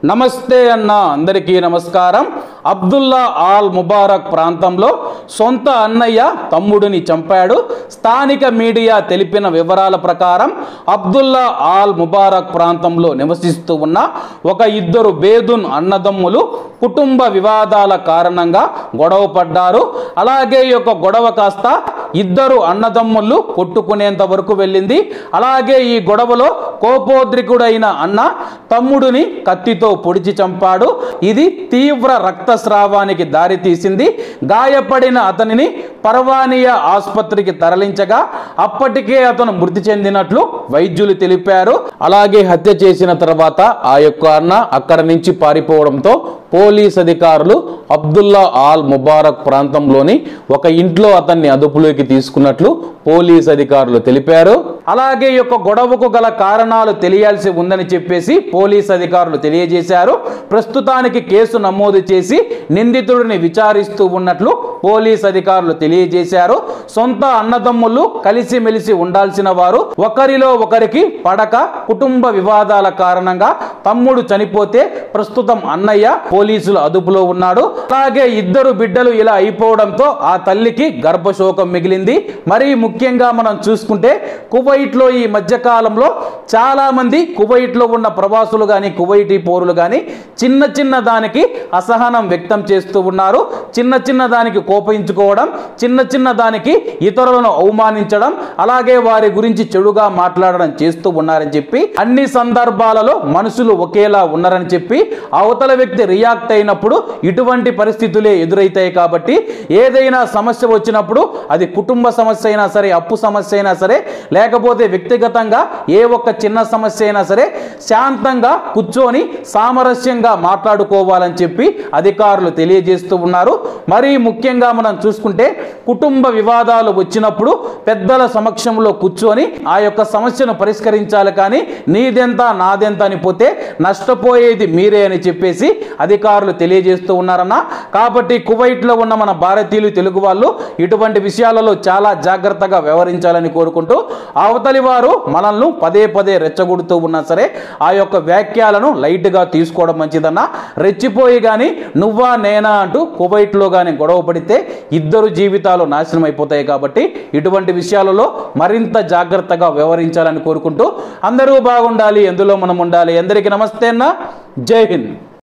నమస్తే అన్న అందరికీ నమస్కారం అబ్దుల్లా ఆల్ ముబారక్ ప్రాంతంలో సొంత అన్నయ్య తమ్ముడిని చంపాడు స్థానిక మీడియా తెలిపిన వివరాల ప్రకారం అబ్దుల్లా ఆల్ ముబారక్ ప్రాంతంలో నివసిస్తూ ఉన్న ఒక ఇద్దరు బేదున్ అన్నదమ్ములు కుటుంబ వివాదాల కారణంగా గొడవ పడ్డారు అలాగే ఈ యొక్క గొడవ కాస్త ఇద్దరు అన్నదమ్ముళ్ళు కొట్టుకునేంత వరకు వెళ్ళింది అలాగే ఈ గొడవలో కోపోద్రికుడైన అన్న తమ్ముడిని కత్తితో పొడిచి చంపాడు ఇది తీవ్ర రక్తస్రావానికి దారితీసింది గాయపడిన అతనిని పర్వానియా ఆసుపత్రికి తరలించగా అప్పటికే అతను మృతి చెందినట్లు వైద్యులు తెలిపారు అలాగే హత్య చేసిన తర్వాత ఆ యొక్క అన్న అక్కడ నుంచి పారిపోవడంతో పోలీస్ అధికారులు అబ్దుల్లా ఆల్ ముబారక్ ప్రాంతంలోని ఒక ఇంట్లో అతన్ని అదుపులోకి తీసుకున్నట్లు పోలీస్ అధికారులు తెలిపారు అలాగే ఈ యొక్క గొడవకు గల కారణాలు తెలియాల్సి ఉందని చెప్పేసి పోలీస్ అధికారులు తెలియజేశారు ప్రస్తుతానికి కేసు నమోదు చేసి నిందితుడిని విచారిస్తూ ఉన్నట్లు పోలీస్ అధికారులు తెలియజేశారు సొంత అన్నదమ్ములు కలిసిమెలిసి ఉండాల్సిన వారు ఒకరిలో ఒకరికి పడక కుటుంబ వివాదాల కారణంగా తమ్ముడు చనిపోతే ప్రస్తుతం అన్నయ్య పోలీసుల అదుపులో ఉన్నాడు అలాగే ఇద్దరు బిడ్డలు ఇలా అయిపోవడంతో ఆ తల్లికి గర్భశోకం మిగిలింది మరీ ముఖ్యంగా మనం చూసుకుంటే కువైట్లో ఈ మధ్య కాలంలో చాలా మంది కువైట్లో ఉన్న ప్రవాసులు కానీ కువైటీ పౌరులు కానీ చిన్న చిన్న దానికి అసహనం వ్యక్తం చేస్తూ ఉన్నారు చిన్న చిన్న దానికి కోపించుకోవడం చిన్న చిన్న దానికి ఇతరులను అవమానించడం అలాగే వారి గురించి చెడుగా మాట్లాడడం చేస్తూ ఉన్నారని చెప్పి అన్ని సందర్భాలలో మనుషులు ఒకేలా ఉన్నారని చెప్పి అవతల వ్యక్తి రియాక్ట్ అయినప్పుడు ఇటువంటి పరిస్థితులే ఎదురైతాయి కాబట్టి ఏదైనా సమస్య వచ్చినప్పుడు అది కుటుంబ సమస్య అయినా సరే అప్పు సమస్య అయినా సరే లేకపోతే వ్యక్తిగతంగా ఏ ఒక్క చిన్న సమస్య అయినా సరే శాంతంగా కూర్చొని సామరస్యంగా మాట్లాడుకోవాలని చెప్పి అధికారులు తెలియజేస్తూ ఉన్నారు మరీ ముఖ్యంగా మనం చూసుకుంటే కుటుంబ వివాదాలు వచ్చినప్పుడు పెద్దల సమక్షంలో కూర్చొని ఆ యొక్క సమస్యను పరిష్కరించాలి కానీ నీదెంత నాదెంత అని పోతే నష్టపోయేది మీరే అని చెప్పేసి అధికారులు తెలియజేస్తూ ఉన్నారన్న కాబట్టి కువైట్లో ఉన్న మన భారతీయులు తెలుగు వాళ్ళు ఇటువంటి విషయాలలో చాలా జాగ్రత్తగా వ్యవహరించాలని కోరుకుంటూ అవతలి వారు మనల్ని పదే పదే రెచ్చగొడుతూ ఉన్నా సరే ఆ యొక్క వ్యాఖ్యలను లైట్గా తీసుకోవడం మంచిదన్న రెచ్చిపోయి కానీ నువ్వా నేనా అంటూ కువైట్లో కానీ గొడవ పడితే ఇద్దరు జీవితాలు నాశనం అయిపోతాయి కాబట్టి ఇటువంటి విషయాలలో మరింత జాగ్రత్తగా వ్యవహరించాలని కోరుకుంటూ అందరూ బాగుండాలి ఎందులో మనం ఉండాలి అందరికీ నమస్తే అన్న జై హింద్